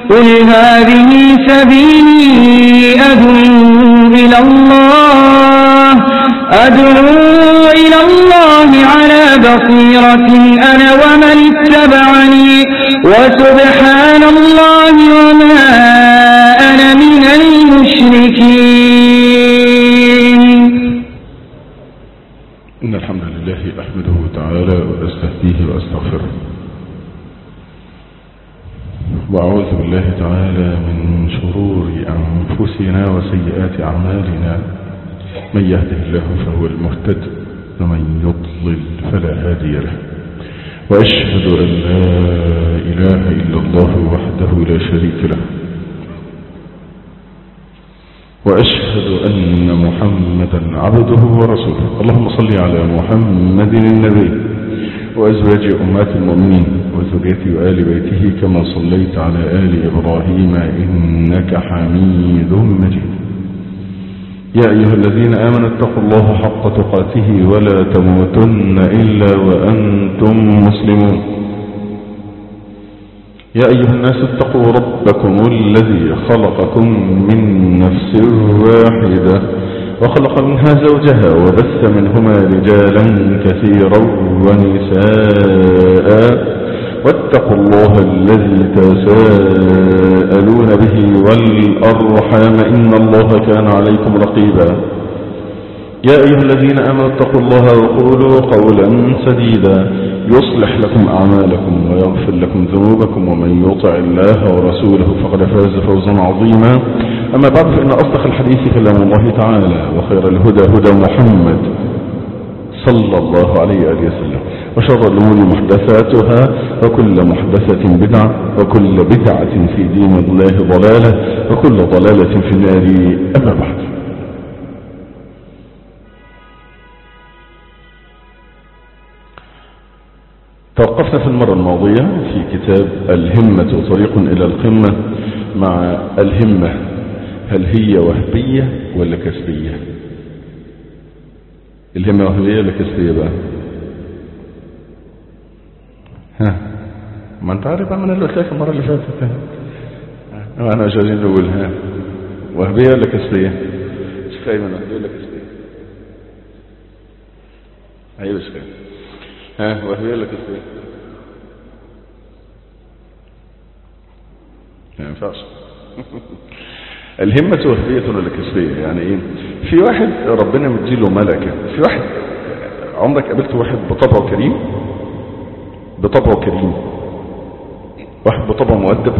قل هذه سبيلي أدعو إلى الله أدعو إلى الله على بصيرة أنا ومن اتبعني وسبحان الله وما أنا من المشركين إن الحمد لله أحمده تعالى وأستهديه وأستغفره وأعوذ بالله تعالى من شرور أنفسنا وسيئات أعمالنا من يهده الله فهو المهتد ومن يضلل فلا هادي له وأشهد أن لا إله إلا الله وحده لا شريك له وأشهد أن محمدا عبده ورسوله اللهم صل على محمد النبي وأزواج أمات المؤمنين وذريته وآل بيته كما صليت على آل إبراهيم إنك حميد مجيد يا أيها الذين آمنوا اتقوا الله حق تقاته ولا تموتن إلا وأنتم مسلمون يا أيها الناس اتقوا ربكم الذي خلقكم من نفس واحدة وخلق منها زوجها وبث منهما رجالا كثيرا ونساء واتقوا الله الذي تساءلون به والأرحام إن الله كان عليكم رقيبا يا أيها الذين آمنوا اتقوا الله وقولوا قولا سديدا يصلح لكم أعمالكم ويغفر لكم ذنوبكم ومن يطع الله ورسوله فقد فاز فوزا عظيما أما بعد فإن أصدق الحديث كلام الله تعالى وخير الهدى هدى محمد صلى الله عليه وآله وسلم وشر الأمور محدثاتها وكل محدثة بدعة وكل بدعة في دين الله ضلالة وكل ضلالة في النار أما بعد توقفنا في المرة الماضية في كتاب الهمة طريق إلى القمة مع الهمة هل هي وهبية ولا كسبية الهمة وهبية ولا كسبية بقى ها ما انت عارف من اللي قلت المرة اللي فاتت ها انا مش عايزين نقول ها وهبية ولا كسبية شيخ ايمن وهبية ولا كسبية ايوه شيخ ها وهبية ولا كسبية ما ينفعش الهمة وهبية ولا كسبية يعني ايه في واحد ربنا مديله ملكة في واحد عمرك قابلت واحد بطبعه كريم بطبعه كريم واحد بطبعه مؤدب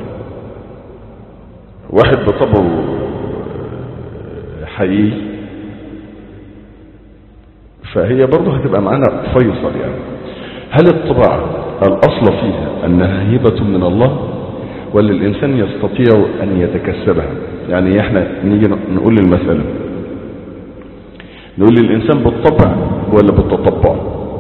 واحد بطبعه حقيقي فهي برضه هتبقى معانا فيصل يعني هل الطباع الأصل فيها أنها هبة من الله ولا الإنسان يستطيع أن يتكسبها يعني احنا نيجي نقول المسألة نقول للإنسان بالطبع ولا بالتطبع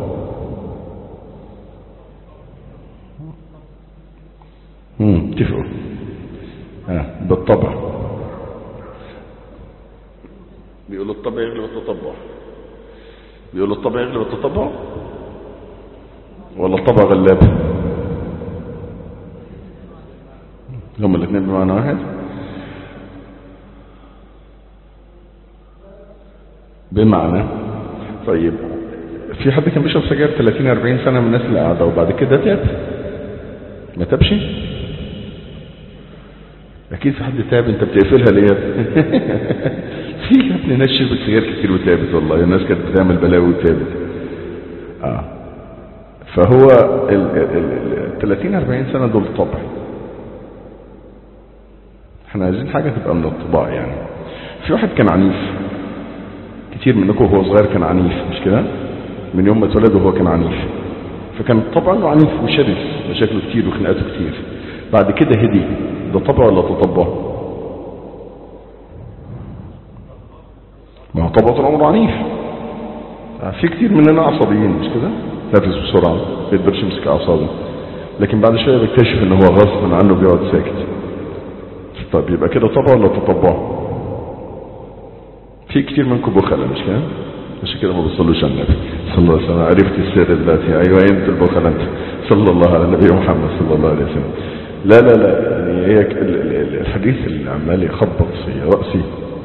امم اتفقوا ها بالطبع بيقولوا الطبع يغلب التطبع بيقولوا الطبع يغلب التطبع ولا الطبع غلاب هم الاثنين بمعنى واحد بمعنى طيب في حد كان بيشرب سجاير 30 40 سنه من الناس اللي قاعده وبعد كده تاب ما تابش اكيد في حد تاب انت بتقفلها ليه في يا ابني ناس شربت سجاير كتير وتابت والله الناس كانت بتعمل بلاوي وتابت اه فهو ال 30 40 سنه دول طبع احنا عايزين حاجه تبقى من الطباع يعني في واحد كان عنيف كتير منكم وهو صغير كان عنيف مش كده من يوم ما اتولد وهو كان عنيف فكان طبعا عنيف وشرس مشاكله كتير وخناقاته كتير بعد كده هدي ده طبع ولا تطبع ما هو طبع طول عمره عنيف في كتير مننا عصبيين مش كده نفس بسرعة ما بيقدرش يمسك اعصابه لكن بعد شويه بيكتشف ان هو غصب عنه بيقعد ساكت طب يبقى كده طبع ولا تطبع في كتير منكم بخلة مش كده عشان كده ما بتصلوش على النبي صلى الله عليه وسلم عرفت السر دلوقتي ايوه انت البخل انت صلى الله على النبي محمد صلى الله عليه وسلم لا لا لا يعني هي ك- ال- ال- الحديث اللي عمال يخبط في رأسي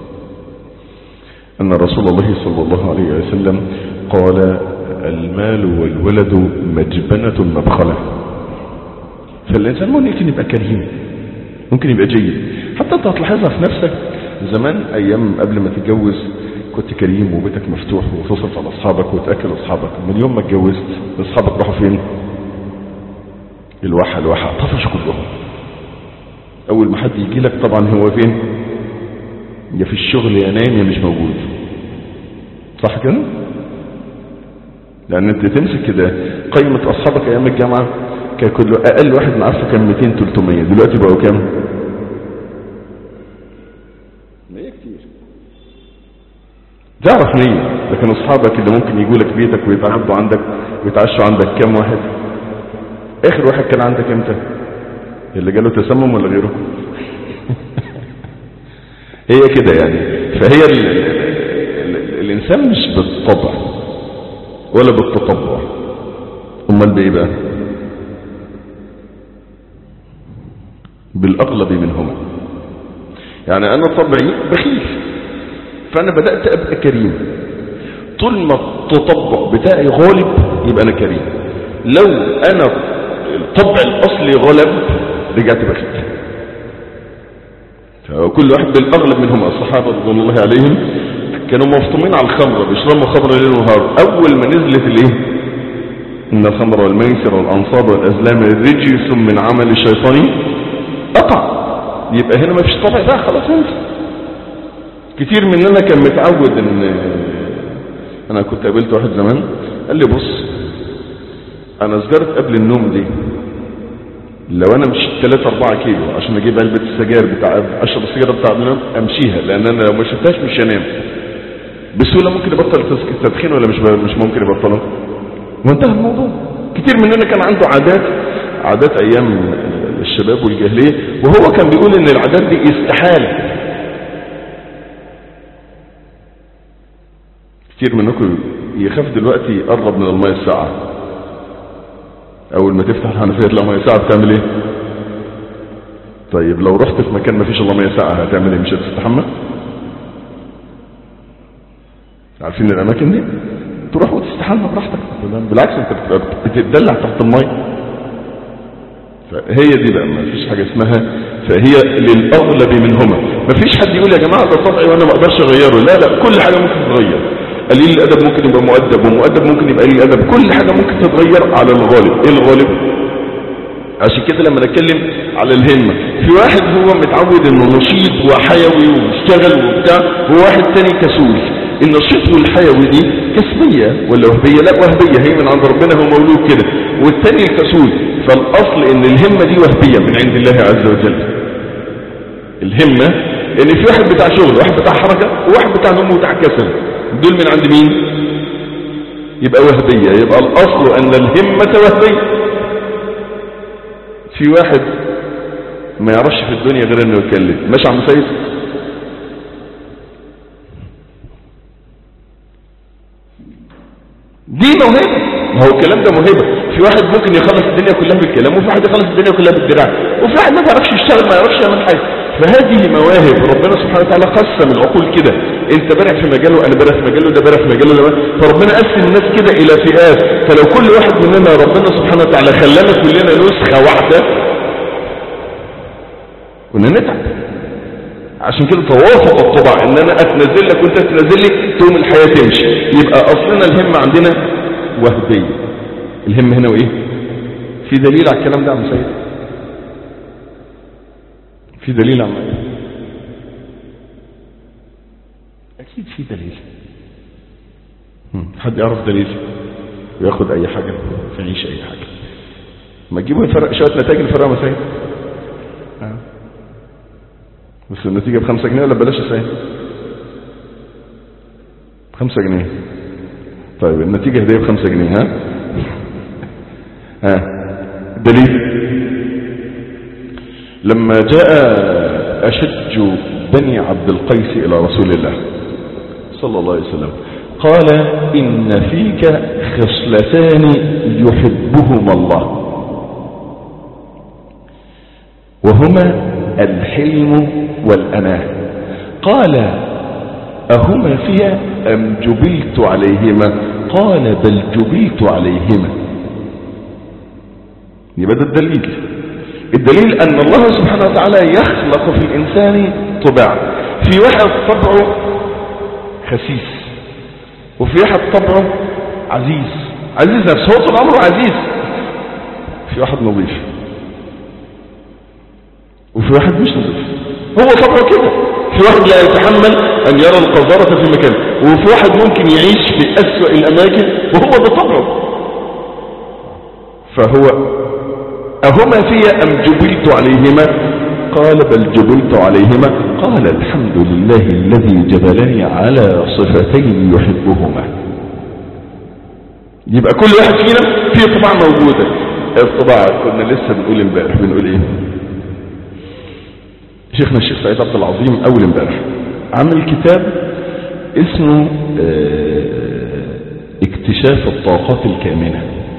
أن رسول الله صلى الله عليه وسلم قال المال والولد مجبنة مبخلة فالإنسان ممكن يبقى كريم ممكن يبقى جيد حتى انت هتلاحظها في نفسك زمان ايام قبل ما تتجوز كنت كريم وبيتك مفتوح وتصرف على اصحابك وتاكل اصحابك من يوم ما اتجوزت اصحابك راحوا فين الواحة الواحة طفشوا كلهم اول ما حد يجي لك طبعا هو فين يا في الشغل يا نايم يا مش موجود صح كده لان انت تمسك كده قائمة اصحابك ايام الجامعة كان كل اقل واحد معرفه كان 200 300 دلوقتي بقوا كام 100 كتير تعرف 100 لكن اصحابك اللي ممكن يجوا لك بيتك ويتعبوا عندك ويتعشوا عندك كام واحد اخر واحد كان عندك امتى اللي جاله تسمم ولا غيره هي كده يعني فهي ال ال ال الانسان مش بالطبع ولا بالتطبع امال بايه بقى بالاغلب منهما يعني انا طبعي بخيل فانا بدات ابقى كريم طول ما التطبع بتاعي غالب يبقى انا كريم لو انا الطبع الاصلي غلب رجعت بخيل فكل واحد بالاغلب منهم الصحابه رضوان الله عليهم كانوا مفطومين على الخمر بيشربوا خمر ليل ونهار اول ما نزلت الايه ان الخمر والميسر والانصاب والازلام رجس من عمل الشيطان قطع يبقى هنا ما فيش طبع ده خلاص انت كتير مننا كان متعود ان انا كنت قابلت واحد زمان قال لي بص انا سجارة قبل النوم دي لو انا مشيت 3 4 كيلو عشان اجيب علبه السجاير بتاع اشرب السجاره بتاع النوم امشيها لان انا لو ما شربتهاش مش هنام بسهوله ممكن يبطل التدخين ولا مش مش ممكن يبطله وانتهى الموضوع كتير مننا كان عنده عادات عادات ايام الشباب والجاهليه وهو كان بيقول ان العادات دي استحاله كتير منكم يخاف دلوقتي يقرب من الميه الساقعه اول ما تفتح الحنفيه تلاقي ميه ساقعه بتعمل ايه طيب لو رحت في مكان ما فيش الا ميه ساقعه هتعمل ايه مش هتستحمى عارفين الاماكن دي تروح وتستحمى براحتك بالعكس انت بتتدلع تحت الميه فهي دي بقى ما فيش حاجه اسمها فهي للاغلب منهما ما فيش حد يقول يا جماعه ده طبعي وانا ما اقدرش اغيره لا لا كل حاجه ممكن تتغير قليل الادب ممكن يبقى مؤدب ومؤدب ممكن يبقى قليل الادب كل حاجه ممكن تتغير على الغالب ايه الغالب عشان كده لما نتكلم على الهمه في واحد هو متعود انه نشيط وحيوي وبيشتغل وبتاع وواحد تاني كسول النشيط والحيوي دي كسبيه ولا وهبيه لا وهبيه هي من عند ربنا هو مولود كده والتاني الكسول فالاصل ان الهمه دي وهبيه من عند الله عز وجل الهمه ان في واحد بتاع شغل واحد بتاع حركه وواحد بتاع نوم وبتاع كسل دول من عند مين يبقى وهبيه يبقى الاصل ان الهمه وهبيه في واحد ما يعرفش في الدنيا غير انه يتكلم ماشي عم سيد دي موهبه ما هو الكلام ده موهبه في واحد ممكن يخلص الدنيا كلها بالكلام وفي واحد يخلص الدنيا كلها بالدراع وفي واحد ما بيعرفش يشتغل ما يعرفش يعمل حاجه فهذه مواهب ربنا سبحانه وتعالى قسم العقول كده انت بارع في مجاله انا بارع في مجاله ده بارع في مجاله ده فربنا قسم الناس كده الى فئات فلو كل واحد مننا ربنا سبحانه وتعالى خلانا كلنا نسخه واحده كنا نتعب عشان كده توافق الطبع ان انا اتنزل لك وانت تنزل لي تقوم الحياه تمشي يبقى اصلنا الهمه عندنا وهبيه الهمه هنا وايه في دليل على الكلام ده يا عم سيد في دليل على المعنى اكيد في دليل حد يعرف دليل وياخد اي حاجه فيعيش اي حاجه ما تجيبوا نفرق شويه نتائج نفرقها مسائل آه. بس النتيجه بخمسة جنيه ولا بلاش ساعه بخمسة جنيه طيب النتيجه هديه بخمسة جنيه ها ها دليل لما جاء أشج بني عبد القيس إلى رسول الله صلى الله عليه وسلم قال إن فيك خصلتان يحبهما الله وهما الحلم والأناه قال أهما فيها أم جبلت عليهما قال بل جبلت عليهما يبقى ده الدليل الدليل أن الله سبحانه وتعالى يخلق في الإنسان طباع في واحد طبعه خسيس وفي واحد طبعه عزيز عزيز نفسه هو طول عمره عزيز في واحد نظيف وفي واحد مش نظيف هو طبعه كده في واحد لا يتحمل أن يرى القذارة في مكان وفي واحد ممكن يعيش في أسوأ الأماكن وهو ده طبعه فهو أهما في أم جبلت عليهما قال بل جبلت عليهما قال الحمد لله الذي جبلني على صفتين يحبهما يبقى كل واحد فينا فيه طباع موجودة الطباع كنا لسه بنقول امبارح بنقول ايه شيخنا الشيخ سعيد عبد العظيم اول امبارح عمل كتاب اسمه اه اكتشاف الطاقات الكامنه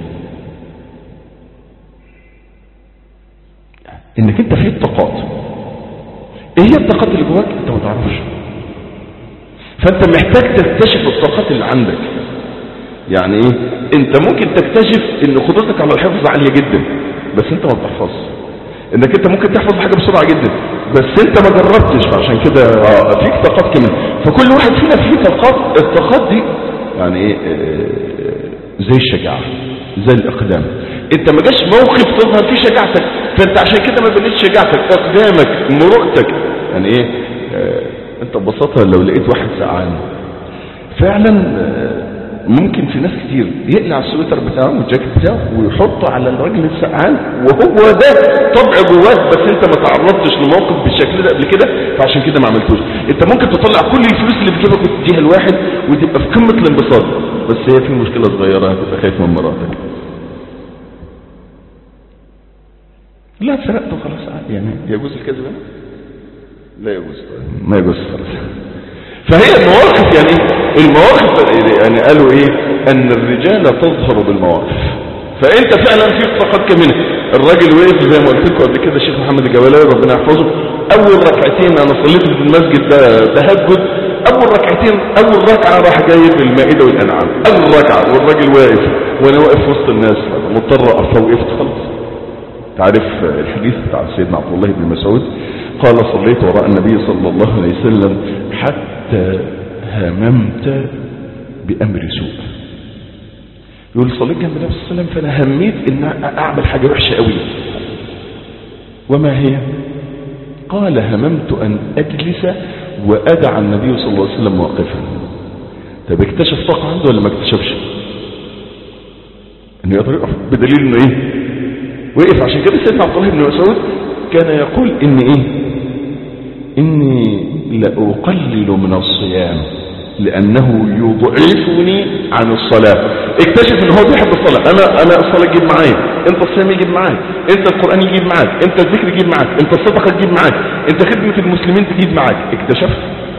انك انت فيه الطاقات ايه هي الطاقات اللي جواك انت ما تعرفش فانت محتاج تكتشف الطاقات اللي عندك يعني ايه انت ممكن تكتشف ان قدرتك على الحفظ عالية جدا بس انت ما بتحفظش انك انت ممكن تحفظ حاجة بسرعة جدا بس انت ما جربتش فعشان كده اه فيك طاقات كمان فكل واحد فينا فيه طاقات الطاقات دي يعني ايه اه زي الشجاعة زي الاقدام انت ما جاش موقف تظهر فيه شجاعتك فانت عشان كده ما بنيتش شجاعتك اقدامك مرؤتك يعني ايه اه انت ببساطة لو لقيت واحد سقعان فعلا اه ممكن في ناس كتير يقلع السويتر بتاعه والجاكيت بتاعه ويحطه على الراجل السقعان وهو ده طبع جواه بس انت ما تعرضتش لموقف بالشكل ده قبل كده فعشان كده ما عملتوش انت ممكن تطلع كل الفلوس اللي في جيبك وتديها لواحد وتبقى في قمه الانبساط بس هي في مشكله صغيره هتبقى خايف من مراتك لا سرقت وخلاص عادي يعني يجوز الكذب لا يجوز ما يجوز خلاص فهي المواقف يعني المواقف يعني قالوا ايه ان الرجال تظهر بالمواقف فانت فعلا فيك طاقات كمنه الراجل وقف زي ما قلت لكم قبل كده الشيخ محمد الجولاوي ربنا يحفظه اول ركعتين انا صليت في المسجد ده تهجد اول ركعتين اول ركعه راح جايب المائده والانعام اول ركعه والراجل واقف وانا واقف وسط الناس مضطر اقف فوقفت خلاص تعرف الحديث بتاع سيدنا عبد الله بن مسعود قال صليت وراء النبي صلى الله عليه وسلم حتى هممت بأمر سوء يقول صليت جنب النبي صلى الله عليه وسلم فأنا هميت إن أعمل حاجة وحشة قوي وما هي قال هممت أن أجلس وأدع النبي صلى الله عليه وسلم واقفا طب اكتشف طاقة عنده ولا ما اكتشفش انه يقدر يقف بدليل انه ايه وقف عشان كده سيدنا عبد الله بن مسعود كان يقول ان ايه اني لاقلل من الصيام لانه يضعفني عن الصلاة اكتشف ان هو بيحب الصلاة انا انا الصلاة تجيب معايا انت الصيام يجيب معاك انت القرآن يجيب معاك انت الذكر يجيب معاك انت الصدقة تجيب معاك انت خدمة المسلمين تجيب معاك اكتشفت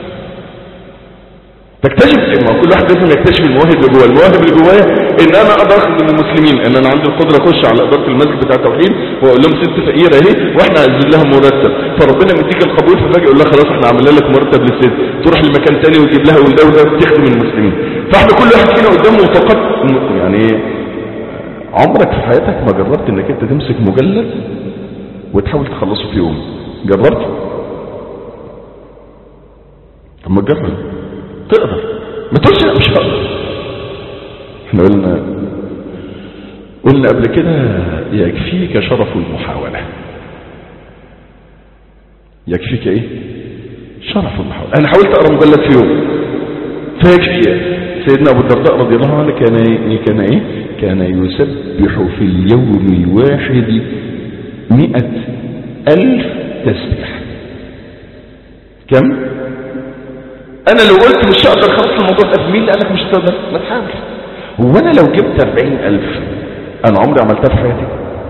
تكتشف ما كل واحد لازم يكتشف المواهب اللي جواه المواهب اللي جوايا ان انا اقدر اخد من المسلمين ان انا عندي القدره اخش على اداره المسجد بتاع التوحيد واقول لهم ست فقيره اهي واحنا عايزين لها مرتب فربنا مديك القبول ففجاه يقول لها خلاص احنا عملنا لك مرتب للست تروح لمكان تاني وتجيب لها وده وده تخدم المسلمين فاحنا كل واحد فينا قدامه طاقات يعني عمرك في حياتك ما جربت انك انت تمسك مجلد وتحاول تخلصه في يوم جربت طب ما تجرب تقدر ما تقولش لا مش هقدر احنا قلنا قلنا قبل كده يكفيك شرف المحاولة يكفيك ايه شرف المحاولة انا حاولت اقرا مجلد في يوم فيكفي سيدنا ابو الدرداء رضي الله عنه كان كان ايه كان يسبح في اليوم الواحد مئة الف تسبيح كم انا لو قلت مش هقدر خلص الموضوع ده مين اللي قالك مش هتقدر ما تحاول هو انا لو جبت 40000 انا عمري عملتها في حياتي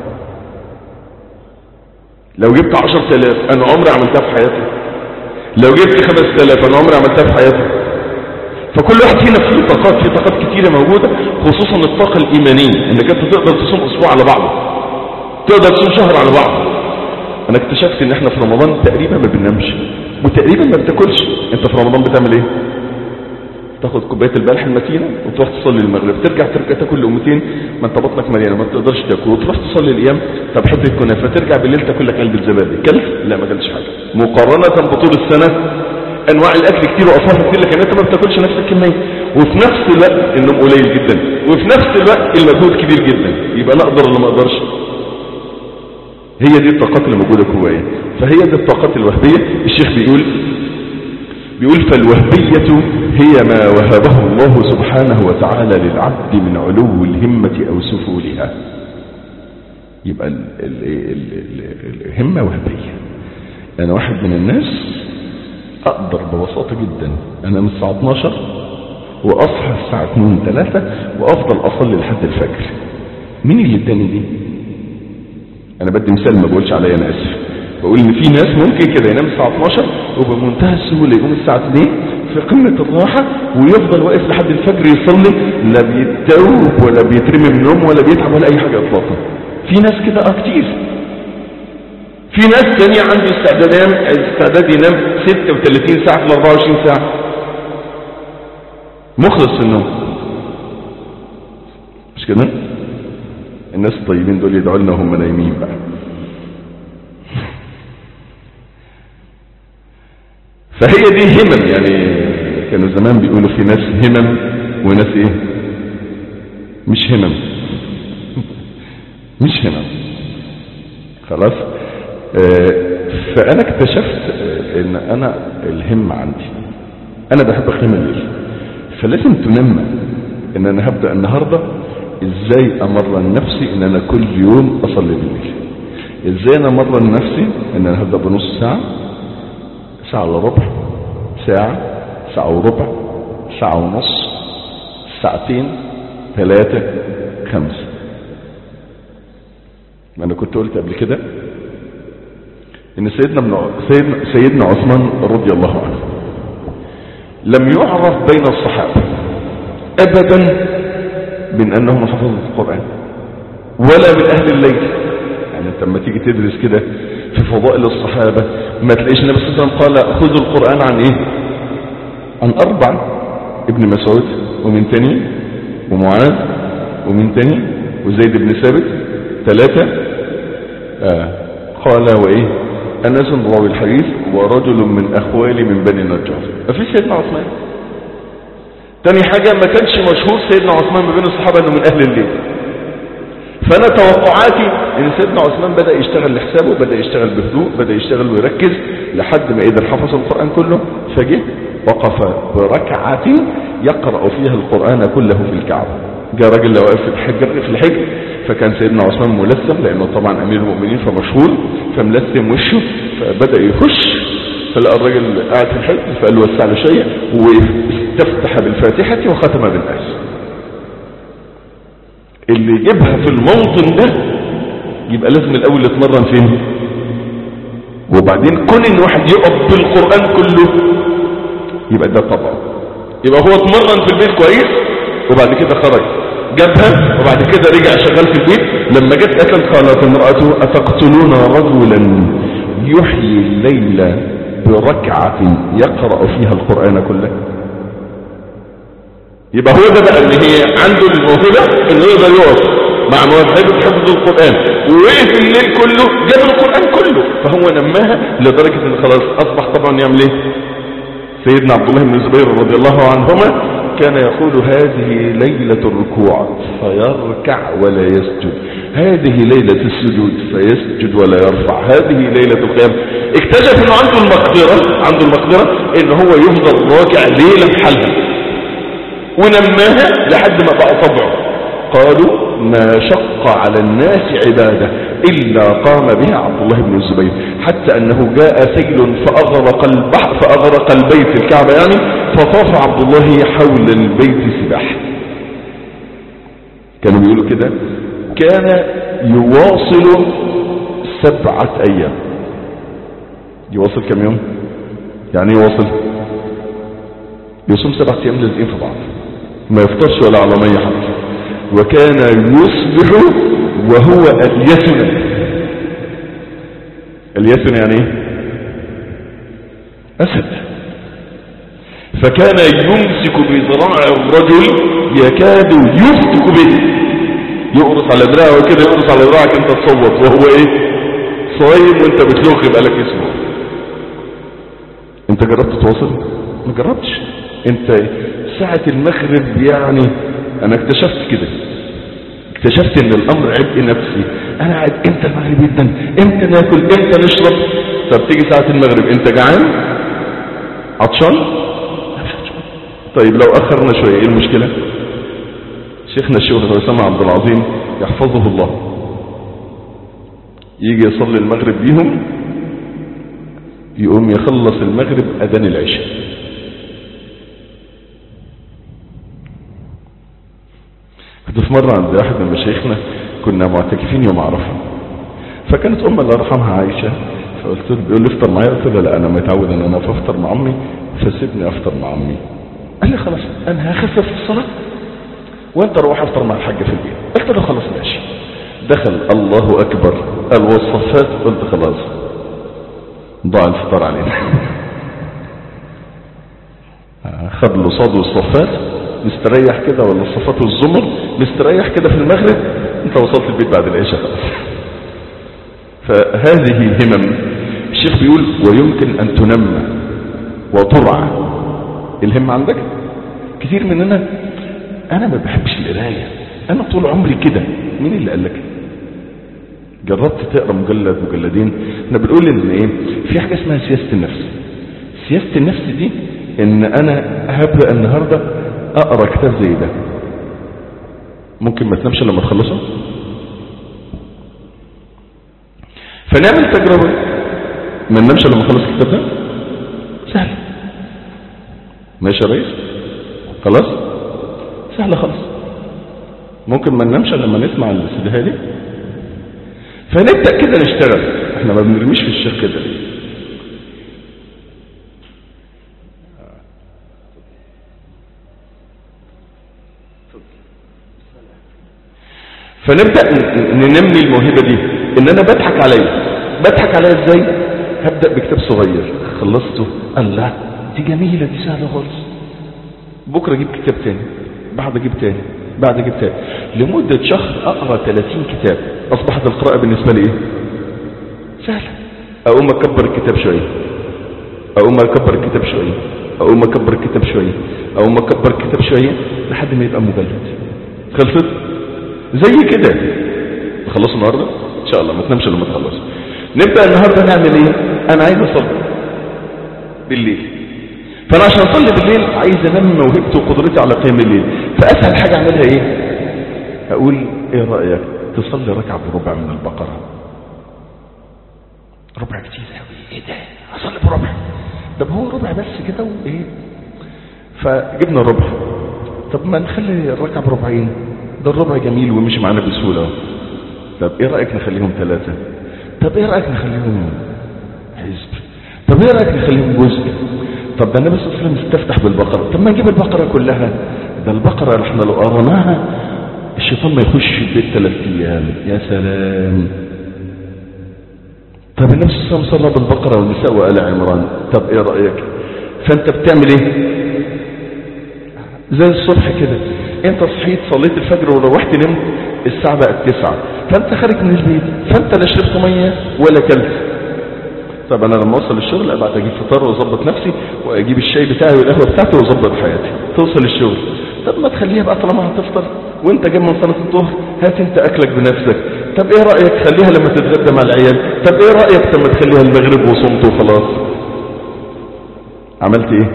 لو جبت 10000 انا عمري عملتها في حياتي لو جبت 5000 انا عمري عملتها في حياتي فكل واحد فينا فيه طاقات فيه طاقات كتيره موجوده خصوصا الطاقه الايمانيه انك انت تقدر تصوم اسبوع على بعضه تقدر تصوم شهر على بعضه انا اكتشفت ان احنا في رمضان تقريبا ما بننامش وتقريبا ما بتاكلش انت في رمضان بتعمل ايه تاخد كوبايه البلح المتينه وتروح تصلي المغرب ترجع ترجع تاكل لقمتين ما انت بطنك مليانه ما تقدرش تاكل وتروح تصلي الايام طب حته كنافه ترجع بالليل تاكل لك علبه زبادي كلت لا ما كلتش حاجه مقارنه بطول السنه انواع الاكل كتير واصناف كتير لكن انت ما بتاكلش نفس الكميه وفي نفس الوقت النوم قليل جدا وفي نفس الوقت المجهود كبير جدا يبقى انا اقدر ولا ما اقدرش هي دي الطاقات اللي موجوده جوايا فهي دي الطاقات الوهبيه الشيخ بيقول بيقول فالوهبية هي ما وهبه الله سبحانه وتعالى للعبد من علو الهمة أو سفولها يبقى ال ال ال ال الهمة وهبية أنا واحد من الناس أقدر ببساطة جدا أنا من الساعة 12 وأصحى الساعة 2 3 وأفضل أصلي لحد الفجر مين اللي اداني دي أنا بدي مثال ما بقولش عليا أنا آسف بقول ان في ناس ممكن كده ينام الساعة 12 وبمنتهى السهولة يقوم الساعة 2 في قمة الراحة ويفضل واقف لحد الفجر يصلي لا بيتوب ولا بيترمي من النوم ولا بيتعب ولا اي حاجة اطلاقا في ناس كده اه كتير في ناس تانية عنده استعداد ينام استعداد ينام 36 ساعة في 24 ساعة مخلص في النوم مش كده الناس الطيبين دول يدعوا لنا وهم نايمين بقى فهي دي همم يعني كانوا زمان بيقولوا في ناس همم وناس ايه مش همم مش همم خلاص آه فانا اكتشفت ان انا الهم عندي انا بحب اقيم الليل فلازم تنمى ان انا هبدأ النهاردة ازاي امرن نفسي ان انا كل يوم اصلي بالليل ازاي انا امرن نفسي ان انا هبدأ بنص ساعة ساعة الا ربع ساعة ساعة وربع ساعة ونص ساعتين ثلاثة خمسة ما انا كنت قلت قبل كده ان سيدنا, من سيدنا, سيدنا عثمان رضي الله عنه لم يعرف بين الصحابة ابدا من انهم حفظوا القرآن ولا من اهل الليل يعني انت لما تيجي تدرس كده في فضائل الصحابة ما تلاقيش النبي صلى الله عليه وسلم قال خذوا القرآن عن ايه عن اربع ابن مسعود ومن تاني ومعاذ ومن تاني وزيد بن ثابت ثلاثة آه قال وايه انس راوي الحديث ورجل من اخوالي من بني النجار ما فيش سيدنا عثمان تاني حاجة ما كانش مشهور سيدنا عثمان ما بين الصحابة انه من اهل الليل فانا توقعاتي ان سيدنا عثمان بدأ يشتغل لحسابه بدأ يشتغل بهدوء بدأ يشتغل ويركز لحد ما قدر حفظ القرآن كله فجه وقف بركعة يقرأ فيها القرآن كله في الكعبة جاء راجل لو واقف في الحجر في الحجر فكان سيدنا عثمان ملثم لانه طبعا امير المؤمنين فمشهور فملثم وشه فبدأ يخش فلقى الراجل قاعد في الحجر فقال له وسع له شيء واستفتح بالفاتحة وختم بالناس اللي يجيبها في الموطن ده يبقى لازم الاول يتمرن فين وبعدين كون ان واحد يقف بالقرآن كله يبقى ده طبعا يبقى هو اتمرن في البيت كويس وبعد كده خرج جابها وبعد كده رجع شغال في البيت لما جت قتل قالت امرأته أتقتلون رجلا يحيي الليل بركعة يقرأ فيها القرآن كله يبقى هو ده بقى اللي هي عنده الموهبة انه يقدر يقف مع موهبة حفظ القرآن ووقف الليل كله جاب القرآن كله فهو نماها لدرجة ان خلاص اصبح طبعا يعمل ايه سيدنا عبد الله بن الزبير رضي الله عنهما كان يقول هذه ليلة الركوع فيركع ولا يسجد هذه ليلة السجود فيسجد ولا يرفع هذه ليلة القيام اكتشف انه عنده المقدرة عنده المقدرة ان هو يفضل راكع ليلة بحالها ونماها لحد ما بقى طبعه قالوا ما شق على الناس عبادة إلا قام بها عبد الله بن الزبير حتى أنه جاء سيل فأغرق البحر فأغرق البيت الكعبة يعني فطاف عبد الله حول البيت سباحة كانوا بيقولوا كده كان يواصل سبعة أيام يواصل كم يوم يعني يواصل يصوم سبعة أيام لازقين في بعض ما يفطرش ولا على مية حتى وكان يصبح وهو أليسنا اليسن يعني ايه أسد فكان يمسك بذراع الرجل يكاد يفتك به يقرص على دراعه كده يقرص على دراعك انت تصوت وهو ايه صايم وانت بتلوخ بقالك اسبوع انت جربت تواصل ما جربتش انت ساعة المغرب يعني انا اكتشفت كده اكتشفت ان الامر عبء نفسي انا قاعد امتى المغرب جدا امتى ناكل امتى نشرب طب تيجي ساعة المغرب انت جعان عطشان طيب لو اخرنا شوية ايه المشكلة شيخنا الشيخ اسامه عبد العظيم يحفظه الله يجي يصلي المغرب بيهم يقوم يخلص المغرب اذان العشاء كنت في مرة عند احد من مشايخنا كنا معتكفين يوم عرفة فكانت ام الله يرحمها عايشة فقلت له بيقول لي افطر معايا قلت له لا انا متعود ان انا افطر مع امي فسيبني افطر مع امي قال لي خلاص انا هخفف الصلاة وانت روح افطر مع الحاج في البيت قلت له خلاص ماشي دخل الله اكبر الوصفات قلت خلاص ضاع الفطار علينا خد له صاد والصفات مستريح كده ولا الصفات والزمر مستريح كده في المغرب انت وصلت البيت بعد العشاء خلاص فهذه الهمم الشيخ بيقول ويمكن ان تنمى وترعى الهم عندك كتير مننا انا ما بحبش القرايه انا طول عمري كده مين اللي قال لك جربت تقرا مجلد مجلدين احنا بنقول ان ايه في حاجه اسمها سياسه النفس سياسه النفس دي ان انا هبدا النهارده اقرا كتاب زي ده ممكن ما تنامش لما تخلصه فنعمل تجربه ما ننامش لما نخلص الكتاب ده سهل ماشي يا ريس خلاص سهلة خالص ممكن ما ننامش لما نسمع السيديها دي فنبدأ كده نشتغل احنا ما بنرميش في الشيخ كده فنبدأ ننمي الموهبة دي ان انا بضحك عليا بضحك عليا ازاي هبدأ بكتاب صغير خلصته الله دي جميلة دي سهلة خالص بكرة اجيب كتاب تاني بعد اجيب تاني بعد اجيب تاني لمدة شهر اقرا 30 كتاب اصبحت القراءة بالنسبة لي ايه سهلة اقوم اكبر الكتاب شوية اقوم اكبر الكتاب شوية اقوم اكبر الكتاب شوية اقوم اكبر الكتاب شوية لحد ما يبقى مجلد خلصت زي كده تخلصوا النهاردة ان شاء الله ما تنامش لما تخلصوا نبدأ النهاردة نعمل ايه انا عايز اصلي بالليل فانا عشان اصلي بالليل عايز انمي موهبتي وقدرتي على قيام الليل فاسهل حاجة اعملها ايه اقول ايه رأيك تصلي ركعة بربع من البقرة ربع كتير قوي ايه ده اصلي بربع طب هو ربع بس كده وايه فجبنا ربع طب ما نخلي الركعة بربعين ده الربع جميل ومشي معانا بسهولة طب ايه رأيك نخليهم ثلاثة طب ايه رأيك نخليهم حزب طب ايه رأيك نخليهم جزء طب ده النبي صلى الله عليه وسلم استفتح بالبقرة طب ما نجيب البقرة كلها ده البقرة احنا لو قرناها الشيطان ما يخش في البيت ثلاث ايام يا سلام طب النبي صلى الله عليه وسلم صلى بالبقرة والنساء وآل عمران طب ايه رأيك فانت بتعمل ايه زي الصبح كده انت صحيت صليت الفجر وروحت نمت الساعة بقت تسعة فانت خارج من البيت فانت لا شربت مية ولا كلت طب انا لما اوصل الشغل ابعت اجيب فطار واظبط نفسي واجيب الشاي بتاعي والقهوه بتاعتي واظبط حياتي توصل الشغل طب ما تخليها بقى طالما هتفطر وانت جاي من صلاه الظهر هات انت اكلك بنفسك طب ايه رايك خليها لما تتغدى مع العيال طب ايه رايك لما تخليها المغرب وصمت وخلاص عملت ايه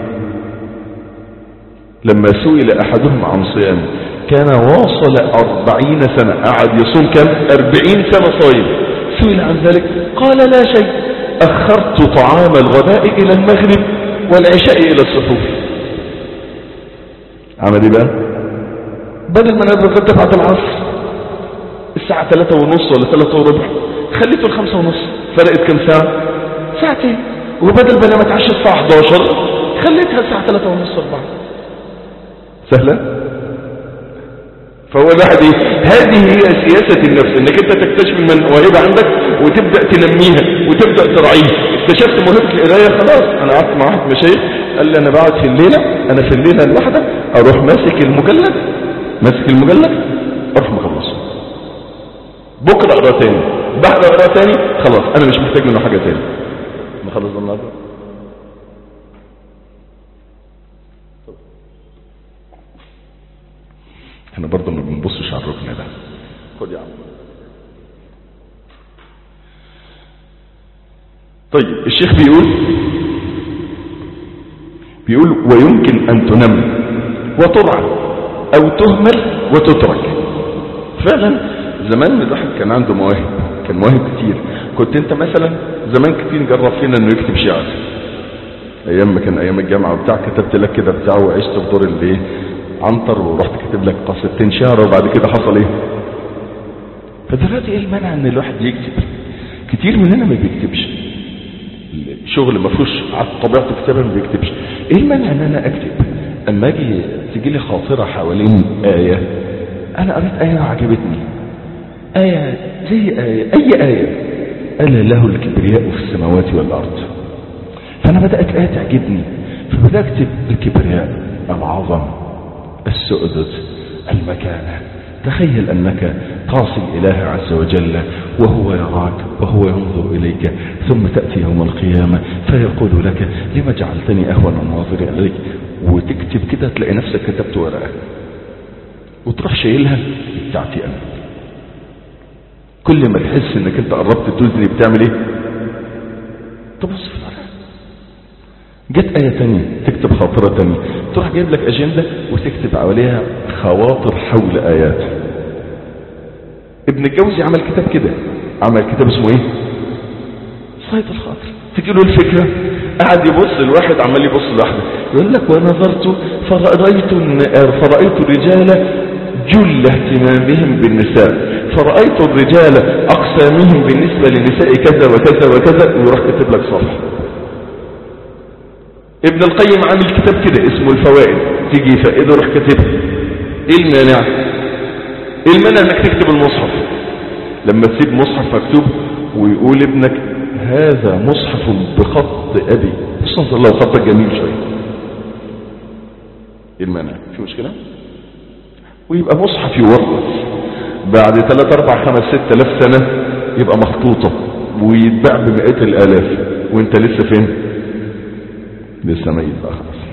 لما سئل احدهم عن صيام كان واصل أربعين سنة قعد يصوم كم أربعين سنة صايم سئل عن ذلك قال لا شيء أخرت طعام الغداء إلى المغرب والعشاء إلى السحور عمل ايه بقى بدل ما انا بتغدى بعد العصر الساعة ثلاثة ونص ولا ثلاثة وربع خليته الخمسة ونص فرقت كم ساعة ساعتين وبدل ما انا اتعشى الساعة 11 خليتها الساعة ثلاثة ونص أربعة سهلة فهو الواحد ايه هذه هي سياسة النفس انك انت تكتشف من موهبة عندك وتبدأ تنميها وتبدأ تراعيها اكتشفت موهبة القراية خلاص انا قعدت مع واحد مشايخ قال لي انا بقعد في الليلة انا في الليلة الواحدة اروح ماسك المجلد ماسك المجلد اروح مخلصه بكرة اقرا تاني بعد اقرا تاني خلاص انا مش محتاج منه حاجة تاني نخلص النهارده احنا برضه ما بنبصش على الركن ده خد يا عم طيب الشيخ بيقول بيقول ويمكن ان تنمى وترعى او تهمل وتترك فعلا زمان الواحد كان عنده مواهب كان مواهب كتير كنت انت مثلا زمان كتير جرب فينا انه يكتب شعر ايام ما كان ايام الجامعه وبتاع كتبت لك كده بتاع وعشت في دور الايه عنتر ورحت كاتب لك قصيدتين شعر وبعد كده حصل ايه فدلوقتي ايه المانع ان الواحد يكتب كتير مننا ما بيكتبش شغل ما فيهوش على طبيعه الكتابه ما بيكتبش ايه المانع ان انا اكتب اما اجي تيجي لي خاطره حوالين ايه انا قريت ايه وعجبتني ايه زي ايه اي ايه الا له الكبرياء في السماوات والارض فانا بدات ايه تعجبني فبدات اكتب الكبرياء العظمه السؤدد المكانه تخيل أنك تعصي الإله عز وجل وهو يراك وهو ينظر إليك ثم تأتي يوم القيامة فيقول لك لما جعلتني أهون الناظر إليك وتكتب كده تلاقي نفسك كتبت ورقة وتروح شايلها بتاعتي أنا كل ما تحس انك انت قربت تزني بتعمل ايه تبص في الورقة جت آية تانية تكتب خاطرة تانية تروح جايب لك أجندة وتكتب عليها خواطر حول آيات ابن الجوزي عمل كتاب كده عمل كتاب اسمه ايه صيد الخاطر تجي له الفكرة قاعد يبص الواحد عمال يبص لوحده يقول لك ونظرت فرأيت فرأيت الرجال جل اهتمامهم بالنساء فرأيت الرجال أقسامهم بالنسبة للنساء كذا وكذا وكذا ويروح كتب لك صفحة ابن القيم عامل كتاب كده اسمه الفوائد تيجي فائده روح كاتبها ايه المانع ايه المانع انك تكتب المصحف لما تسيب مصحف مكتوب ويقول ابنك هذا مصحف بخط ابي خصوصا لو خطك جميل شويه ايه المانع في مشكله ويبقى مصحف يورث بعد 3 4 5 6000 سنه يبقى مخطوطه ويتباع بمئات الالاف وانت لسه فين لسه ميت بقى خلاص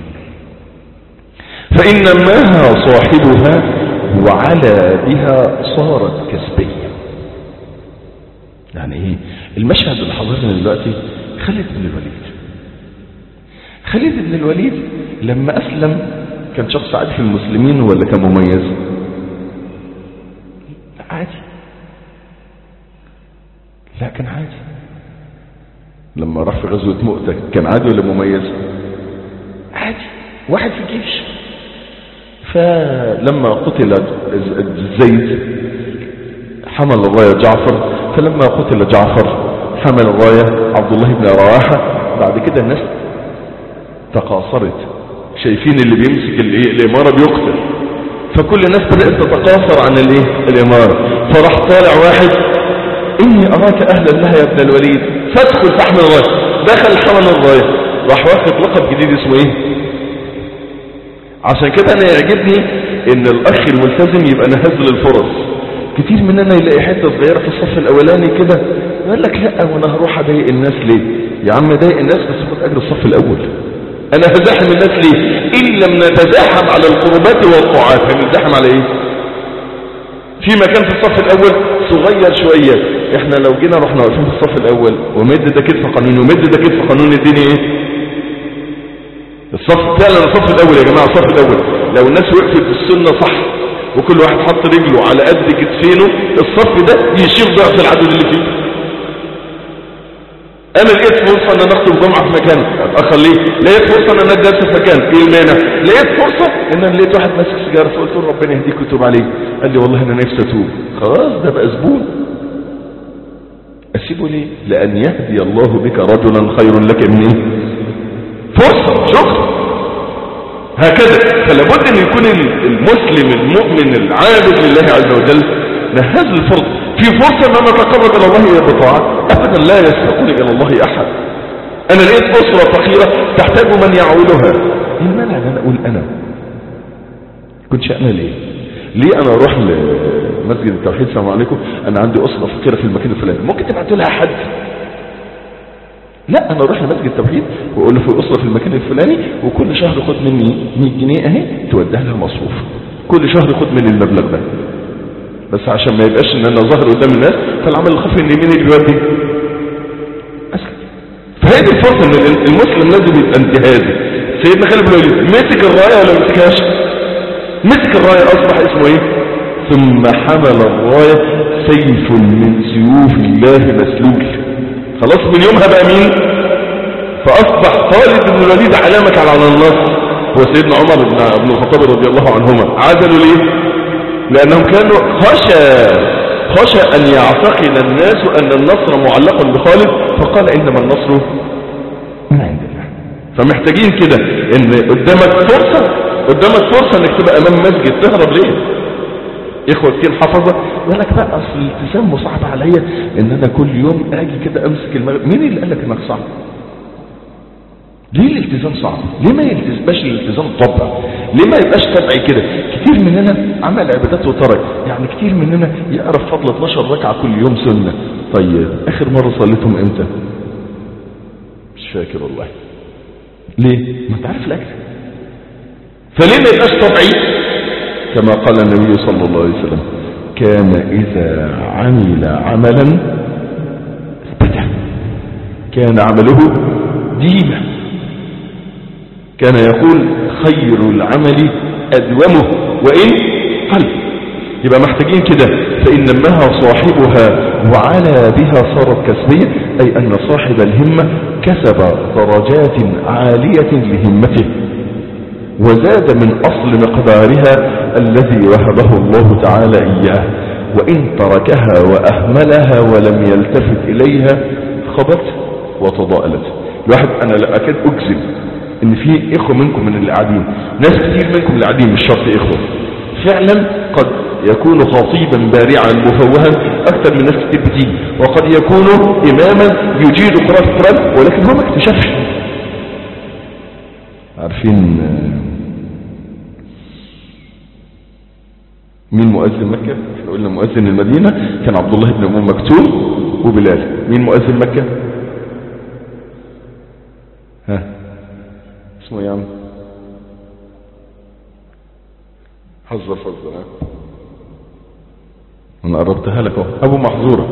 فإن نماها صاحبها وعلى بها صارت كسبية يعني ايه المشهد اللي حضرنا دلوقتي خالد بن الوليد خالد بن الوليد لما أسلم كان شخص عادي في المسلمين ولا كان مميز لا عادي لا كان عادي لما راح في غزوة مؤتة كان عادي ولا مميز عادي واحد في الجيش فلما قتل زيد حمل الراية جعفر فلما قتل جعفر حمل الراية عبد الله بن رواحة بعد كده الناس تقاصرت شايفين اللي بيمسك الإمارة بيقتل فكل الناس بدأت تتقاصر عن الايه الإمارة فراح طالع واحد إني أراك أهلا لها يا ابن الوليد فادخل فاحمل الراية دخل حمل الراية راح واخد لقب جديد اسمه ايه عشان كده انا يعجبني ان الاخ الملتزم يبقى نهز للفرص كتير مننا يلاقي حته صغيره في الصف الاولاني كده يقول لك لا وانا هروح اضايق الناس ليه يا عم ضايق الناس بس خد اجر الصف الاول انا هزاحم الناس ليه ان لم نتزاحم على القربات والطاعات هنتزاحم على ايه في مكان في الصف الاول صغير شويه احنا لو جينا رحنا واقفين في الصف الاول ومد ده كتف قانون ومد ده كتف قانون الدنيا ايه الصف فعلا الصف الاول يا جماعه الصف الاول لو الناس وقفت في السنه صح وكل واحد حط رجله على قد كتفينه الصف ده يشيل ضعف العدد اللي فيه انا لقيت فرصه ان انا اخطب جمعه في مكان اخليه لقيت فرصه ان انا ادرس في مكان ايه المانع لقيت فرصه ان انا لقيت واحد ماسك سيجاره فقلت له ربنا يهديك ويتوب عليك قال لي والله انا نفسي اتوب خلاص ده بقى زبون اسيبه ليه لان يهدي الله بك رجلا خير لك من ايه فرصه شكر هكذا فلابد ان يكون المسلم المؤمن العابد لله عز وجل نهز الفرص في فرصة ان انا اتقرب الى الله بطاعة ابدا لا يستقل الى الله احد انا لقيت اسرة فقيرة تحتاج من يعولها ايه المانع ان انا اقول انا كنتش انا ليه ليه انا اروح لمسجد التوحيد السلام عليكم انا عندي اسرة فقيرة في المكان الفلاني ممكن تبعتوا لها حد لا انا اروح لمسجد التوحيد واقول له في اسره في المكان الفلاني وكل شهر خد مني 100 جنيه اهي توديها لها المصروف كل شهر خد مني المبلغ ده بس عشان ما يبقاش ان انا ظاهر قدام الناس فالعمل الخفي ان مين اللي بيودي اسكت فهي دي الفرصه ان المسلم لازم يبقى انتهازي سيدنا خالد بن الوليد مسك الرايه ولا ما مسكهاش مسك الرايه اصبح اسمه ايه ثم حمل الرايه سيف من سيوف الله مسلول خلاص من يومها بقى مين فاصبح خالد بن الوليد علامة على النصر هو سيدنا عمر بن ابن الخطاب رضي الله عنهما عزلوا ليه لانهم كانوا خشى خشى ان يعتقد الناس ان النصر معلق بخالد فقال انما النصر من عند الله فمحتاجين كده ان قدامك فرصة قدامك فرصة انك تبقى امام مسجد تهرب ليه اخوة كتير حفظة يقول لك لا اصل الالتزام صعب عليا ان انا كل يوم اجي كده امسك المغرب مين اللي قال لك انك صعب ليه الالتزام صعب ليه ما يلتزمش الالتزام طبع ليه ما يبقاش طبعي كده كتير مننا عمل عبادات وترك يعني كتير مننا يعرف فضل 12 ركعة كل يوم سنة طيب اخر مرة صليتهم امتى مش فاكر والله ليه ما انت عارف الاجر فليه ما يبقاش طبعي كما قال النبي صلى الله عليه وسلم كان إذا عمل عملا اثبته كان عمله ديما كان يقول خير العمل أدومه وإن قل يبقى محتاجين كده فإن نمها صاحبها وعلى بها صارت كسبية أي أن صاحب الهمة كسب درجات عالية لهمته وزاد من أصل مقدارها الذي وهبه الله تعالى إياه وإن تركها وأهملها ولم يلتفت إليها خبت وتضاءلت الواحد أنا لا أكاد أجزم إن في إخوة منكم من اللي قاعدين ناس كتير منكم اللي قاعدين مش شرط إخوة فعلا قد يكون خطيبا بارعا مفوها أكثر من ناس كتير بتيجي وقد يكون إماما يجيد قراءة القرآن ولكن هو ما اكتشفش عارفين مين مؤذن مكة احنا قلنا مؤذن المدينة كان عبد الله بن ام مكتوم وبلال مين مؤذن مكة ها اسمه يا عم حذر فذر ها انا قربتها لك اهو ابو محظورة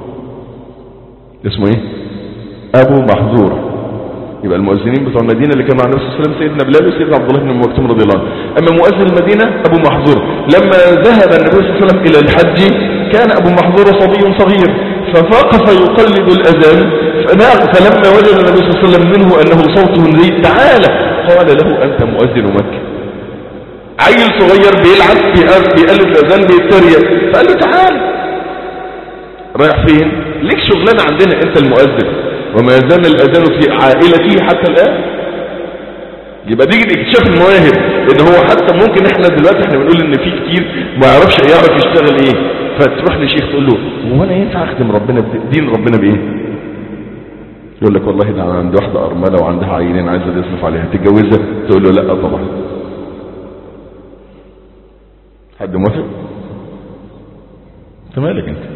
اسمه ايه ابو محظورة يبقى المؤذنين بتوع المدينة اللي كانوا مع النبي صلى الله عليه وسلم سيدنا بلال وسيدنا عبد الله بن مكتوم رضي الله عنه اما مؤذن المدينة ابو محظور لما ذهب النبي صلى الله عليه وسلم الى الحج كان ابو محظور صبي صغير فوقف يقلد الاذان فلما وجد النبي صلى الله عليه وسلم منه انه صوته نزيد تعالى قال له انت مؤذن مكة عيل صغير بيلعب بيقلد الاذان بيتريق فقال له تعالى رايح فين ليك شغلانه عندنا انت المؤذن وما يزال الأذان في عائلته حتى الآن يبقى دي اكتشاف المواهب ان هو حتى ممكن احنا دلوقتي احنا بنقول ان في كتير ما يعرفش يعرف يشتغل ايه فتروح لشيخ تقول له هو انا ينفع اخدم ربنا دين ربنا بايه يقول لك والله ده انا عندي واحده ارمله وعندها عيلين عايزه تصرف عليها تتجوزها تقول له لا طبعا حد موافق انت مالك انت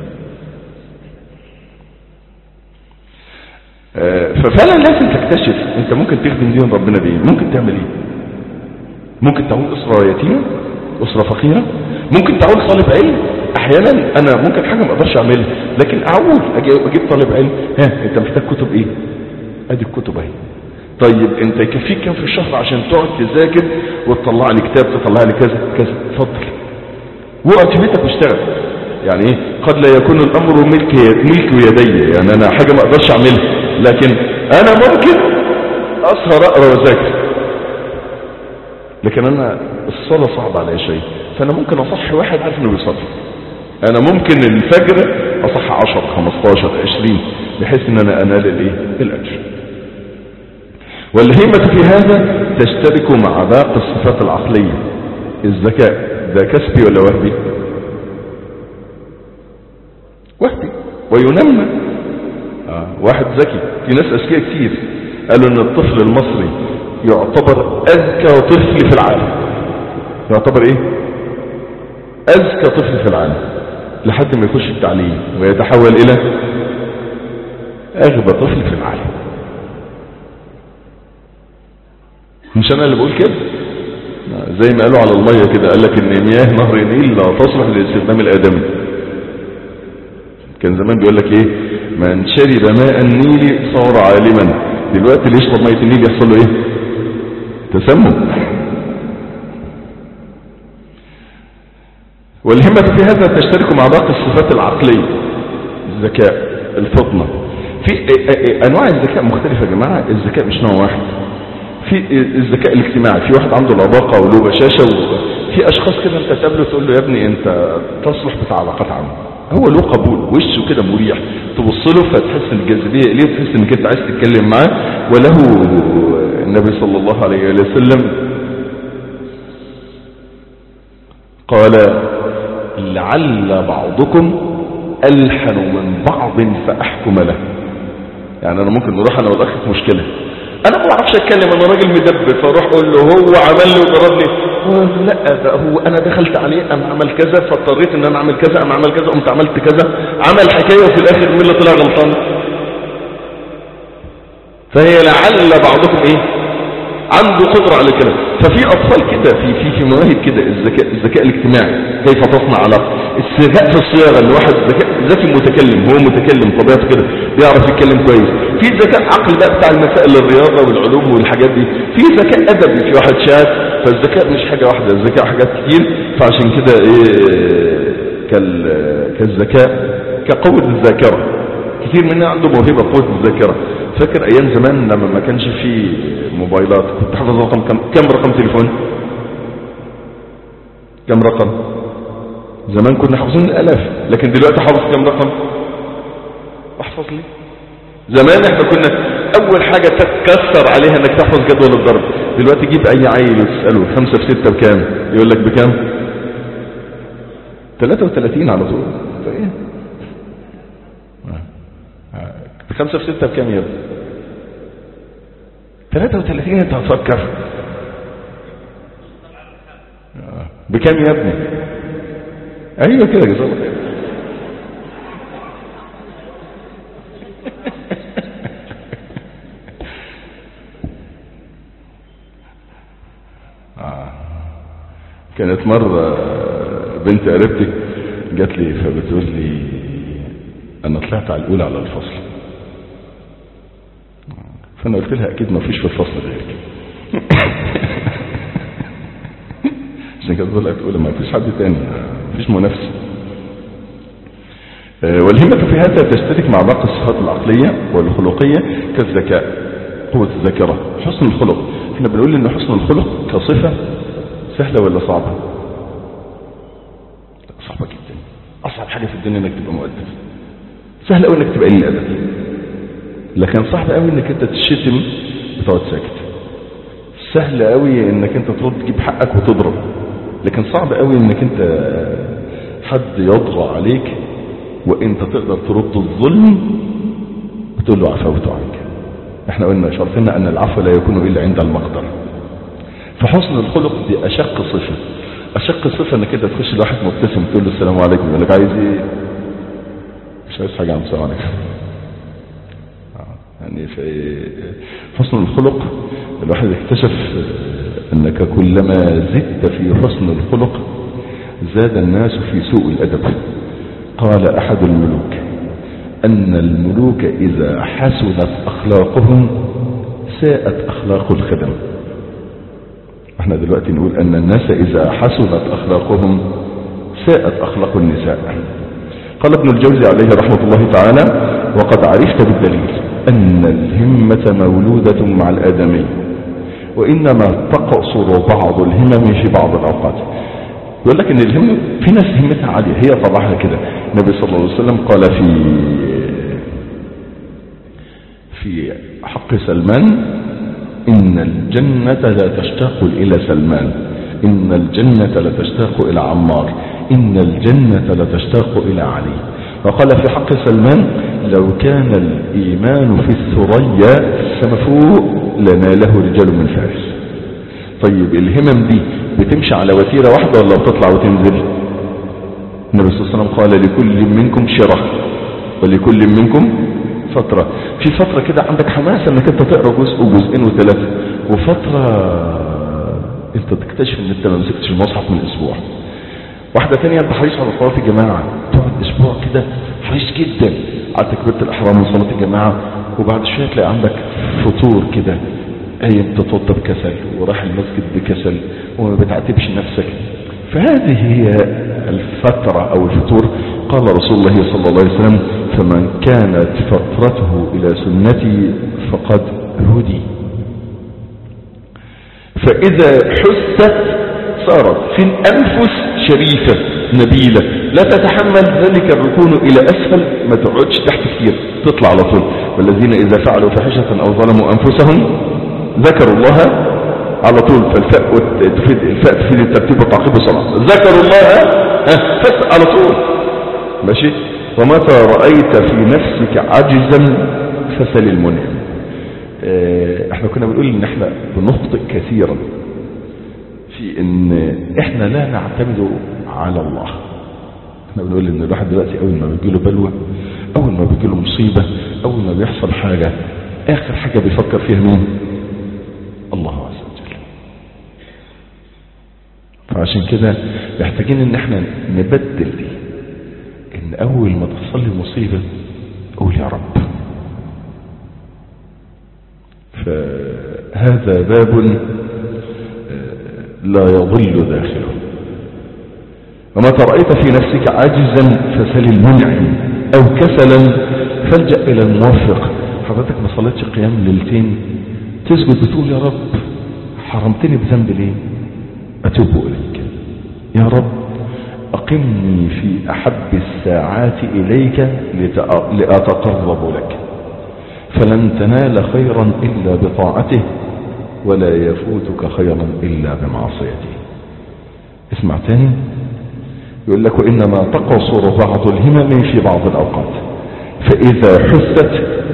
ففعلا لازم تكتشف انت ممكن تخدم دين ربنا بايه ممكن تعمل ايه ممكن تعود اسرة يتيمة اسرة فقيرة ممكن تعود طالب علم احيانا انا ممكن حاجة ما اقدرش اعملها لكن اعود اجيب طالب علم ها انت محتاج كتب ايه ادي الكتب اهي طيب انت يكفيك كام في الشهر عشان تقعد تذاكر وتطلع لي كتاب تطلع لي كذا كذا اتفضل واقعد في بيتك واشتغل يعني ايه قد لا يكون الامر ملك ملك يدي يعني انا حاجة ما اقدرش اعملها لكن انا ممكن اسهر اقرا واذاكر لكن انا الصلاة صعب علي شيء فانا ممكن اصح واحد عارف انه بيصلي انا ممكن الفجر اصح 10 15 20 بحيث ان انا انال الايه الاجر والهمة في هذا تشترك مع باقي الصفات العقلية الذكاء ده كسبي ولا وهبي وينمى آه. واحد ذكي في ناس أذكياء كتير قالوا ان الطفل المصري يعتبر أذكى طفل في العالم يعتبر ايه أذكى طفل في العالم لحد ما يخش التعليم ويتحول إلى أغبى طفل في العالم مش أنا اللي بقول كده زي ما قالوا على المية كده قال لك ان مياه نهر النيل لا تصلح لاستخدام الآدمي كان زمان بيقول لك ايه من شرب ماء النيل صار عالما دلوقتي اللي يشرب مية النيل يحصل له ايه تسمم والهمة في هذا تشترك مع باقي الصفات العقلية الذكاء الفطنة في انواع الذكاء مختلفة يا جماعة الذكاء مش نوع واحد في الذكاء الاجتماعي في واحد عنده لباقة وله بشاشة وفي اشخاص كده انت تقابله تقول له يا ابني انت تصلح بتاع علاقات عامة هو له قبول وشه كده مريح تبص له فتحس ان الجاذبيه ليه تحس انك انت عايز تتكلم معاه وله النبي صلى الله عليه وسلم قال لعل بعضكم ألحن من بعض فأحكم له يعني أنا ممكن نروح أنا والأخ في مشكلة أنا ما بعرفش أتكلم أنا راجل مدب فأروح أقول له هو عمل لي وضربني لا ده هو أنا دخلت عليه أم عمل كذا فاضطريت إن أنا أعمل كذا أم عمل كذا قمت عملت كذا عمل حكاية وفي الآخر مين اللي طلع غلطان فهي لعل بعضكم إيه عنده قدرة على كده ففي أطفال كده في في في مواهب كده الذكاء الذكاء الاجتماعي كيف تصنع علاقة الذكاء في الصياغة اللي واحد ذكاء ذكي متكلم هو متكلم طبيعته كده بيعرف يتكلم كويس في ذكاء عقل بقى بتاع المسائل الرياضة والعلوم والحاجات دي في ذكاء أدبي في واحد شاذ فالذكاء مش حاجة واحدة الذكاء حاجات كتير فعشان كده ايه كال كالذكاء كقوة الذاكرة كتير منا عنده موهبة قوة الذاكرة فاكر ايام زمان لما ما كانش في موبايلات كنت حافظ رقم كم كم رقم تليفون كم رقم زمان كنا حافظين الالاف لكن دلوقتي حافظ كم رقم احفظ لي زمان احنا كنا اول حاجة تتكسر عليها انك تحفظ جدول الضرب دلوقتي جيب اي عيل وتسأله خمسة في ستة بكام يقول لك بكام 33 على طول ايه خمسة في ستة بكام يا ابني 33 انت هتفكر بكام يا ابني ايوه كده جزاك الله خير كانت مرة بنت قريبتي جات لي فبتقول لي انا طلعت على الاولى على الفصل فانا قلت لها اكيد ما فيش في الفصل غيرك عشان كده طلعت اولى ما فيش حد تاني ما فيش منافسه والهمة في هذا تشترك مع باقي الصفات العقلية والخلقية كالذكاء قوة الذاكرة حسن الخلق احنا بنقول ان حسن الخلق كصفة سهلة ولا صعبة صعبة جدا اصعب حاجة في الدنيا انك تبقى مؤدب سهل قوي انك تبقى قليل الادب لكن صعب قوي انك انت تشتم وتقعد ساكت سهل قوي انك انت ترد تجيب حقك وتضرب لكن صعب قوي انك انت حد يطغى عليك وانت تقدر ترد الظلم وتقول له عفوت عنك احنا قلنا شرطنا ان العفو لا يكون الا عند المقدرة فحسن الخلق دي اشق صفة اشق صفة انك انت تخش لواحد مبتسم تقول له السلام عليكم يقول لك عايز ايه مش عايز حاجة عن السلام عليكم يعني في حسن الخلق الواحد اكتشف انك كلما زدت في حسن الخلق زاد الناس في سوء الادب قال احد الملوك ان الملوك اذا حسنت اخلاقهم ساءت اخلاق الخدم احنا دلوقتي نقول ان الناس اذا حسنت اخلاقهم ساءت اخلاق النساء قال ابن الجوزي عليه رحمة الله تعالى وقد عرفت بالدليل أن الهمة مولودة مع الآدمي وإنما تقصر بعض الهمم في بعض الأوقات يقول لك ان الهمة في ناس همتها عالية هي طبعها كده النبي صلى الله عليه وسلم قال في في حق سلمان إن الجنة لا تشتاق إلى سلمان إن الجنة لا تشتاق إلى عمار إن الجنة لا تشتاق إلى علي وقال في حق سلمان لو كان الإيمان في الثريا في السماء فوق لناله رجال من فارس طيب الهمم دي بتمشي على وتيرة واحدة ولا بتطلع وتنزل النبي صلى الله عليه وسلم قال لكل منكم شرة ولكل منكم فترة في فترة كده عندك حماسة انك انت تقرأ جزء وجزئين وثلاثة وفترة انت تكتشف ان انت ما مسكتش المصحف من اسبوع واحدة تانية انت حريص على صلاة الجماعة تقعد اسبوع كده حريص جدا على تكبيرة الاحرام وصلاة الجماعة وبعد شوية تلاقي عندك فطور كده قايم تتوضى بكسل وراح المسجد بكسل وما بتعاتبش نفسك فهذه هي الفترة او الفطور قال رسول الله صلى الله عليه وسلم فمن كانت فترته الى سنتي فقد هدي فاذا حست صارت في الانفس شريفة نبيلة لا تتحمل ذلك الركون الى اسفل ما تقعدش تحت كتير تطلع على طول والذين اذا فعلوا فاحشة او ظلموا انفسهم ذكروا الله على طول فالفاء تفيد الفاء تفيد الترتيب والتعقيب والصلاة ذكروا الله فس على طول ماشي ومتى رأيت في نفسك عجزا فسل المنعم اه احنا كنا بنقول ان احنا بنخطئ كثيرا في ان احنا لا نعتمد على الله احنا بنقول ان الواحد دلوقتي اول ما بيجيله بلوى اول ما بيجيله مصيبة اول ما بيحصل حاجة اخر حاجة بيفكر فيها مين الله عز وجل فعشان كده محتاجين ان احنا نبدل دي ان اول ما تحصل لي مصيبة قول يا رب فهذا باب لا يضل داخله ومتى رأيت في نفسك عاجزا فسل المنعم او كسلا فالجأ الى الموفق حضرتك ما صليتش قيام ليلتين تسجد وتقول يا رب حرمتني بذنب ليه اتوب اليك يا رب اقمني في احب الساعات اليك لاتقرب لك فلن تنال خيرا الا بطاعته ولا يفوتك خيرا الا بمعصيته اسمع تاني يقول لك وانما تقصر بعض الهمم في بعض الاوقات فاذا حست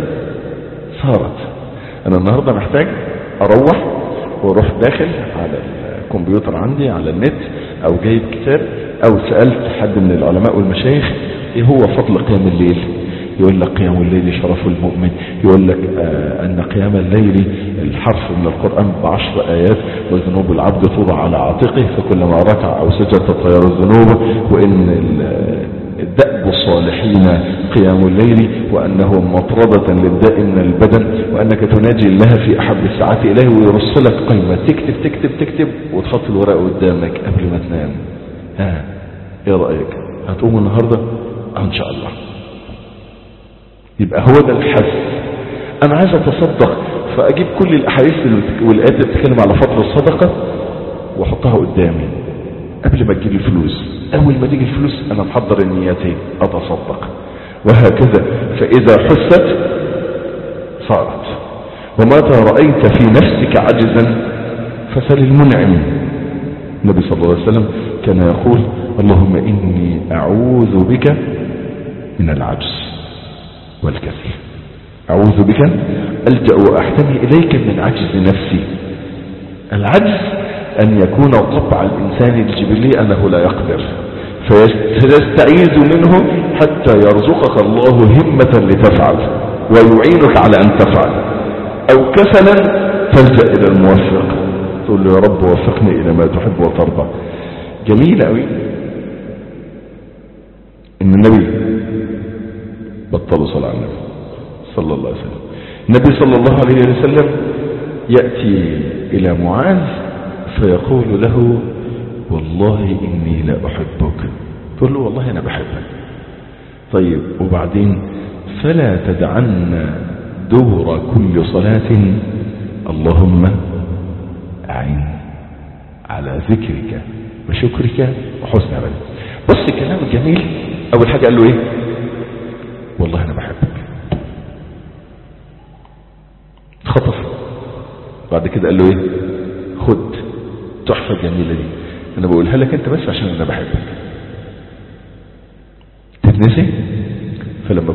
صارت انا النهاردة محتاج اروح واروح داخل على الكمبيوتر عندي على النت او جايب كتاب او سألت حد من العلماء والمشايخ ايه هو فضل قيام الليل يقول لك قيام الليل شرف المؤمن يقول لك آه ان قيام الليل الحرف من القرآن بعشر ايات وذنوب العبد توضع على عاتقه فكلما ركع او سجد تطير الذنوب وان الدأب الصالحين قيام الليل وأنه مطردة للداء من البدن وأنك تناجي الله في أحب الساعات إليه ويرسلك قيمة تكتب تكتب تكتب وتحط الورق قدامك قبل ما تنام ها ايه رأيك هتقوم النهاردة آه ان شاء الله يبقى هو ده الحث انا عايز اتصدق فاجيب كل الاحاديث والايات اللي بتتكلم على فضل الصدقة واحطها قدامي قبل ما تجيلي الفلوس اول ما تيجي الفلوس انا محضر النيتين اتصدق وهكذا فاذا حست صارت ومتى رأيت في نفسك عجزا فسل المنعم النبي صلى الله عليه وسلم كان يقول اللهم إني أعوذ بك من العجز والكسل أعوذ بك ألجأ وأحتمي إليك من عجز نفسي العجز أن يكون طبع الإنسان الجبلي أنه لا يقدر فيستعيذ منه حتى يرزقك الله همة لتفعل ويعينك على أن تفعل أو كسلا تلجأ إلى الموفق تقول له يا رب وفقني إلى ما تحب وترضى جميل قوي إن النبي بطلوا صلاة على النبي صلى الله عليه وسلم النبي صلى الله عليه وسلم يأتي إلى معاذ فيقول له والله إني لا أحبك تقول له والله أنا بحبك طيب وبعدين فلا تدعن دور كل صلاة اللهم أعن على ذكرك وشكرك وحسن عبادتك بص الكلام الجميل أول حاجة قال له إيه والله أنا بحبك خطف بعد كده قال له إيه خد تحفة جميلة دي أنا بقولها لك أنت بس عشان أنا بحبك تتنسي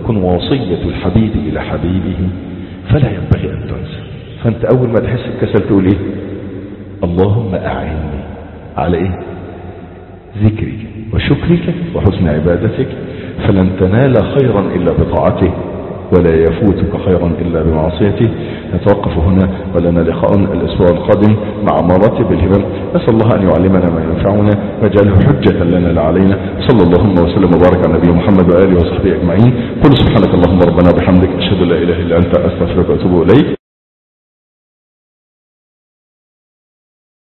تكون وصية الحبيب إلى حبيبه فلا ينبغي أن تنسى فأنت أول ما تحس الكسل تقول إيه اللهم أعني على إيه ذكرك وشكرك وحسن عبادتك فلن تنال خيرا إلا بطاعته ولا يفوتك خيرا إلا بمعصيته نتوقف هنا ولنا لقاء الأسبوع القادم مع مراتب الهبة نسأل الله أن يعلمنا ما ينفعنا ويجعله حجة لنا لا علينا صلى الله وسلم وبارك على نبينا محمد وآله وصحبه أجمعين قل سبحانك اللهم ربنا بحمدك أشهد أن لا إله إلا أنت أستغفرك وأتوب إليك